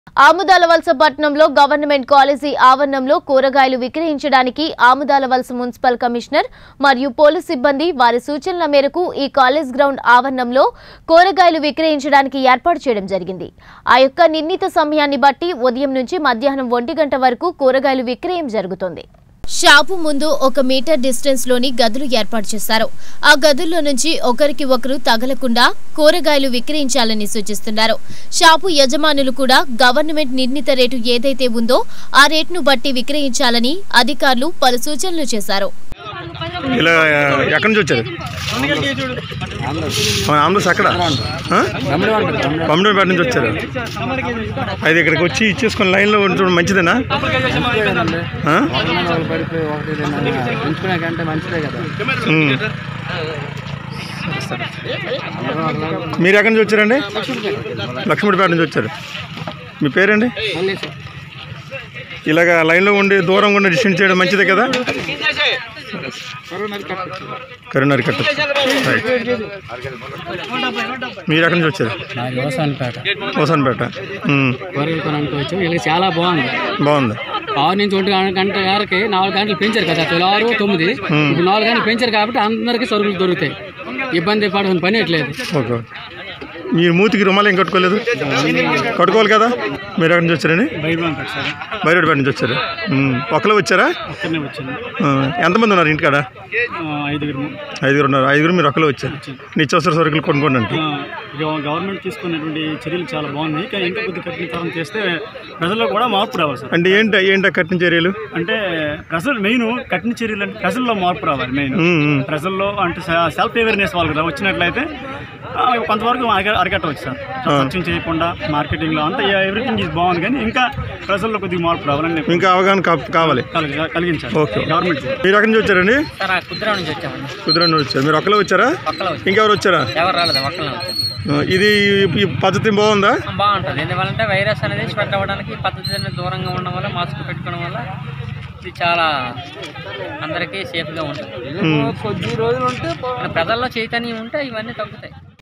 ఆముదాలవలస పట్టణంలో government college ఆవరణంలో కూరగాయలు విక్రయించడానికి ఆముదాలవలస మున్సిపల్ కమిషనర్ మరియు పోలీస్ సిబ్బంది వారి సూచనల మేరకు ఈ కాలేజ్ గ్రౌండ్ ఆవరణంలో కూరగాయలు విక్రయించడానికి ఏర్పాటు చేయడం జరిగింది ఆ యొక్క నిర్ణీత సమయాన్ని బట్టి ఉదయం నుంచి మధ్యాహ్నం ఒంటి గంట వరకు కూరగాయలు విక్రయం జరుగుతుంది షాపు ముందు ఒక మీటర్ డిస్టెన్స్ లోని గదులు ఏర్పాటు చేశారు ఆ గదుల్లో నుంచి ఒకరికి ఒకరు తగలకుండా కూరగాయలు విక్రయించాలని సూచిస్తున్నారు షాపు యజమానులు కూడా గవర్నమెంట్ నిర్ణీత రేటు ఏదైతే ఉందో ఆ రేటును బట్టి విక్రయించాలని అధికారులు పలు సూచనలు చేశారు ఇలా ఎక్కడి నుంచి వచ్చారు అవును, ఆంధ్రస్ ఎక్కడ పమ్మడిపేట నుంచి వచ్చారు అయితే ఇక్కడికి వచ్చి ఇచ్చేసుకొని లైన్లో ఉండడం మంచిదేనా ఆ? పడిపోయి ఒకటి రెండు ఉంచుకున్నాకంటే మంచిదే కదా ఉమ్. మీరు ఎక్కడి నుంచి వచ్చారండి లక్ష్మీపేట నుంచి వచ్చారు మీ పేరండి మళ్ళీ ఇలాగ లైన్లో ఉండి దూరంగా ఉండి డిస్టెన్స్ చేయడం మంచిదే కదా కరీంనగర్ కట్ట రైట్. మీరు ఎక్కడి నుంచి వచ్చారు నాకు వ్యవసాయపేట హోసన్పేట ఉమ్. కూరగాయలు కొనడానికి వచ్చాం వీళ్ళకి చాలా బాగుంది బాగుంది ఆరు నుంచి ఒంటి గంట వరకు నాలుగు గంటలు పెంచారు కదా తొలి ఆరు తొమ్మిది ఇప్పుడు నాలుగు గంటలు పెంచారు కాబట్టి అందరికీ సరుకులు దొరుకుతాయి ఇబ్బంది పడాల్సిన పని లేదు ఓకే మీరు మూతికి రుమాలు ఏం కట్టుకోలేదు కట్టుకోవాలి కదా మీరు ఎక్కడి నుంచి వచ్చారండి బయట సార్ బయటపేట నుంచి వచ్చారు ఉమ్. ఒకరు వచ్చారా అక్కడనే వచ్చింది ఆ, ఎంతమంది ఉన్నారు ఇంటికాడ ఐదుగురు ఐదుగురు ఉన్నారు ఐదుగురు మీరు ఒకరు వచ్చారు నిత్యావసర సరుకులు కొనుక్కోండి గవర్నమెంట్ తీసుకున్నటువంటి చర్యలు చాలా బాగున్నాయి కానీ ఇంకా కొద్ది కఠినతరం చేస్తే ప్రజల్లో కూడా మార్పు రావాలి సార్ అంటే ఏంటి ఏంటి కట్టిన చర్యలు అంటే ప్రజలు మెయిన్ కఠిన చర్యలు అంటే ప్రజల్లో మార్పు రావాలి మెయిన్ ఉమ్, ఉమ్. ప్రజల్లో అంటే సెల్ఫ్ అవేర్నెస్ వాళ్ళు కదా వచ్చినట్లయితే ఆ, కొంతవరకు అరిక- అరికట్టవచ్చు సార్ ఖర్చు చేయకుండా మార్కెటింగ్లో అంతా ఎవ్రీథింగ్ ఈజ్ బాగుంది కానీ ఇంకా ప్రజల్లో కొద్దిగా మార్పు రావాలని నేను ఇంకా అవగాహన కా- కావాలి కలిగి- కలిగించాలి ఓకే. గవర్నమెంట్ మీరు ఎక్కడి నుంచి వచ్చారండి సార్ ఆ కుద్రా నుంచి వచ్చామండి కుదిరా నుంచి వచ్చారు మీరు ఒకరు వచ్చారా పక్కన వచ్చి ఇంకెవరు వచ్చారా ఎవరు రాలేదు పక్కన ఆ, ఇది ఈ పద్ధతి బాగుందా బాగుంటుంది ఎందువల్లంటే వైరస్ అనేది స్ప్రెడ్ అవ్వడానికి ఈ పద్ధతి అనేది దూరంగా ఉండడం వల్ల మాస్క్ పెట్టుకోవడం వల్ల ఇది చాలా అందరికీ సేఫ్గా ఉంటుంది ఉమ్. మన ప్రజల్లో చైతన్యం ఉంటే ఇవన్నీ తగ్గుతాయి